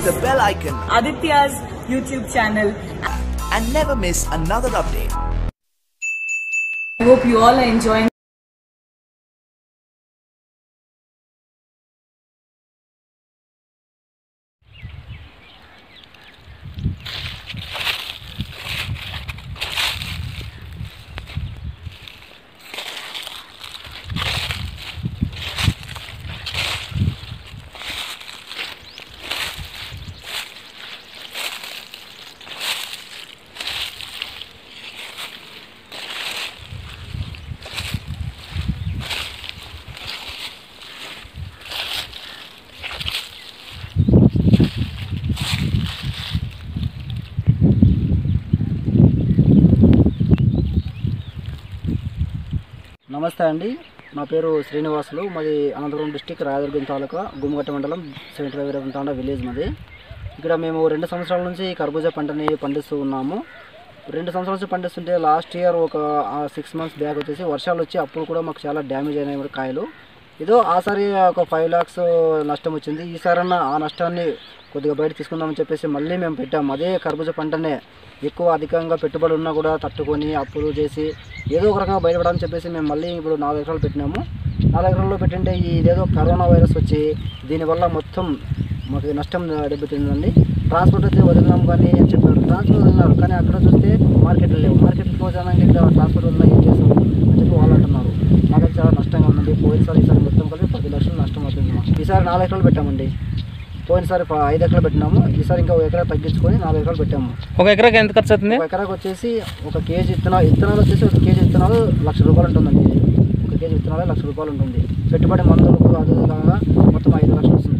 the bell icon Aditya's YouTube channel. and never miss another update. I hope you all are enjoying. నమస్తే అండి నా పేరు శ్రీనివాసులు మాది Anantapuram district Rayadurgam taluka Gummagatta మండలం సెవెంటీ ఫైవ్ ఇరవై తాండా విలేజ్ మాది ఇక్కడ మేము రెండు సంవత్సరాల నుంచి కర్బూజా పంటని పండిస్తూ ఉన్నాము రెండు సంవత్సరాల నుంచి పండిస్తుంటే లాస్ట్ ఇయర్ ఒక సిక్స్ మంత్స్ బ్యాక్ వచ్చేసి వర్షాలు వచ్చి అప్పుడు కూడా మాకు చాలా డ్యామేజ్ అయినాయి కూడా కాయలు ఏదో ఆసారి ఒక ఫైవ్ ల్యాక్స్ నష్టం వచ్చింది ఈసారన్నా ఆ నష్టాన్ని కొద్దిగా బయట తీసుకుందామని చెప్పేసి మళ్ళీ మేము పెట్టాము అదే కర్బూజా పంటనే ఎక్కువ అధికంగా పెట్టుబడి ఉన్నా కూడా తట్టుకొని అప్పులు చేసి ఏదో ఒక రకంగా బయటపడాలని చెప్పేసి మేము మళ్ళీ ఇప్పుడు నాలుగు ఎకరాలు పెట్టినాము నాలుగు ఎకరాల్లో పెట్టింటే ఈ ఇదేదో కరోనా వైరస్ వచ్చి దీనివల్ల మొత్తం మాకు నష్టం దెబ్బతిందండి ట్రాన్స్పోర్ట్ అయితే వదిలినాం కానీ అని చెప్పారు ట్రాన్స్పోర్ట్ వదిలినారు కానీ అక్కడ చూస్తే మార్కెట్లు లేవు మార్కెట్ క్లోజ్ అయినాక ఇక్కడ ట్రాన్స్పోర్ట్ వదిలినా ఏం చేస్తాం అని చెప్పి వాళ్ళు అంటున్నారు మాకైతే చాలా నష్టంగా ఉందండి పోయినసారి ఈసారి మొత్తం కలిపి పది లక్షలు నష్టం అవుతుంది మాకు ఈసారి నాలుగు ఎకరాలు పెట్టామండి పోయినసారి ప- ఐదు ఎకరాలు పెట్టినాము ఈసారి ఇంకా ఒక ఎకరా తగ్గించుకొని నాలుగు ఎకరాలు పెట్టాము ఒక ఎకరాకి ఎంత ఖర్చు అవుతుంది ఒక ఎకరాకు వచ్చేసి ఒక కేజీ విత్తనాలు విత్తనాలు వచ్చేసి ఒక కేజీ విత్తనాలు లక్ష రూపాయలు ఉంటుందండి ఇది ఒక కేజీ విత్తనాలు లక్ష రూపాయలు ఉంటుంది పెట్టుబడి మందులకు అది ఇది కాగా మొత్తం ఐదు లక్షలు వస్తుంది